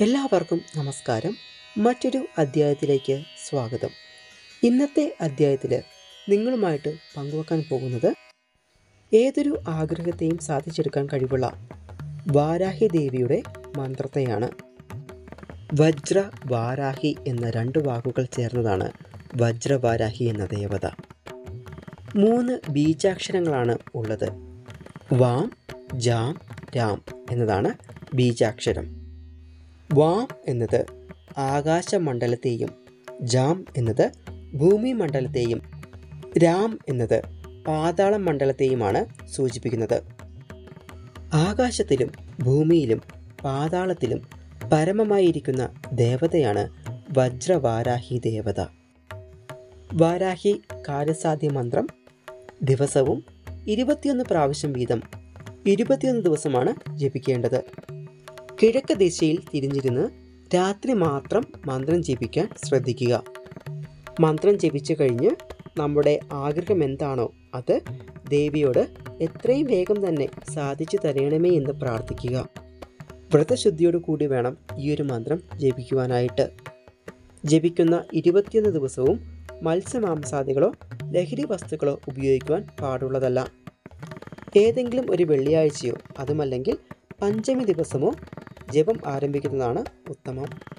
എല്ലാവർക്കും നമസ്കാരം മറ്റൊരു അധ്യായത്തിലേക്ക് സ്വാഗതം ഇന്നത്തെ അധ്യായത്തിൽ നിങ്ങളുമായിട്ട് പങ്കുവെക്കാൻ പോകുന്നത് ഏതൊരു ആഗ്രഹത്തെയും സാധിച്ചെടുക്കാൻ കഴിവുള്ള വാരാഹി ദേവിയുടെ മന്ത്രത്തെയാണ് വജ്ര വാരാഹി എന്ന രണ്ട് വാക്കുകൾ ചേർന്നതാണ് വജ്രവാരാഹി എന്ന ദേവത മൂന്ന് ബീജാക്ഷരങ്ങളാണ് ഉള്ളത് വാം ജാം രാം എന്നതാണ് ബീജാക്ഷരം വാം എന്നത് ആകാശമണ്ഡലത്തെയും ജാം എന്നത് ഭൂമി മണ്ഡലത്തെയും രാം എന്നത് പാതാള മണ്ഡലത്തെയുമാണ് സൂചിപ്പിക്കുന്നത് ആകാശത്തിലും ഭൂമിയിലും പാതാളത്തിലും പരമമായിരിക്കുന്ന ദേവതയാണ് വജ്രവാരാഹി ദേവത വാരാഹി കാര്യസാധ്യ മന്ത്രം ദിവസവും ഇരുപത്തിയൊന്ന് പ്രാവശ്യം വീതം ഇരുപത്തിയൊന്ന് ദിവസമാണ് ജപിക്കേണ്ടത് കിഴക്ക് ദിശയിൽ തിരിഞ്ഞിരുന്ന് രാത്രി മാത്രം മന്ത്രം ജപിക്കാൻ ശ്രദ്ധിക്കുക മന്ത്രം ജപിച്ചു കഴിഞ്ഞ് നമ്മുടെ ആഗ്രഹം എന്താണോ അത് ദേവിയോട് എത്രയും വേഗം തന്നെ സാധിച്ചു തരണമേ എന്ന് പ്രാർത്ഥിക്കുക വ്രതശുദ്ധിയോട് കൂടി വേണം ഈ ഒരു മന്ത്രം ജപിക്കുവാനായിട്ട് ജപിക്കുന്ന ഇരുപത്തിയൊന്ന് ദിവസവും മത്സ്യമാംസാദികളോ ലഹരി വസ്തുക്കളോ ഉപയോഗിക്കുവാൻ പാടുള്ളതല്ല ഏതെങ്കിലും ഒരു വെള്ളിയാഴ്ചയോ അതുമല്ലെങ്കിൽ പഞ്ചമി ദിവസമോ ജപം ആരംഭിക്കുന്നതാണ് ഉത്തമം